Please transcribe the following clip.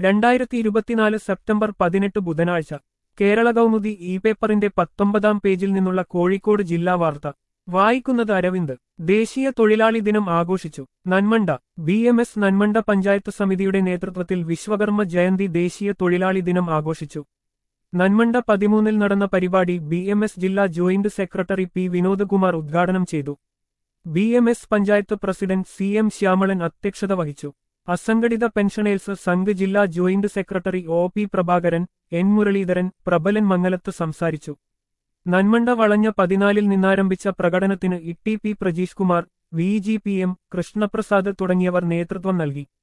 രണ്ടായിരത്തി ഇരുപത്തിനാല് സെപ്റ്റംബർ പതിനെട്ട് ബുധനാഴ്ച കേരള കൗമുദി ഇ പേപ്പറിന്റെ പത്തൊമ്പതാം പേജിൽ നിന്നുള്ള കോഴിക്കോട് ജില്ലാ വാർത്ത വായിക്കുന്നത് അരവിന്ദ് ദേശീയ തൊഴിലാളി ദിനം ആഘോഷിച്ചു Nanmanda B M S Nanmanda panchayat സമിതിയുടെ നേതൃത്വത്തിൽ വിശ്വകർമ്മ ജയന്തി ദേശീയ തൊഴിലാളി ദിനം ആഘോഷിച്ചു നന്മണ്ട പതിമൂന്നിൽ നടന്ന പരിപാടി ബി എം എസ് ജില്ലാ ജോയിന്റ് സെക്രട്ടറി പി വിനോദ്കുമാർ ഉദ്ഘാടനം ചെയ്തു B M S panchayat president C M Shyamalan അധ്യക്ഷത വഹിച്ചു അസംഘടിത പെൻഷനേഴ്സ് സംഘ് ജില്ലാ joint secretary O P Prabhakaran N Muraleedharan Prabalan Mangalath സംസാരിച്ചു നന്മണ്ട വളഞ്ഞ പതിനാലിൽ നിന്നാരംഭിച്ച പ്രകടനത്തിന് E T P Prajeesh Kumar V G P M Krishnaprasad തുടങ്ങിയവർ നേതൃത്വം നൽകി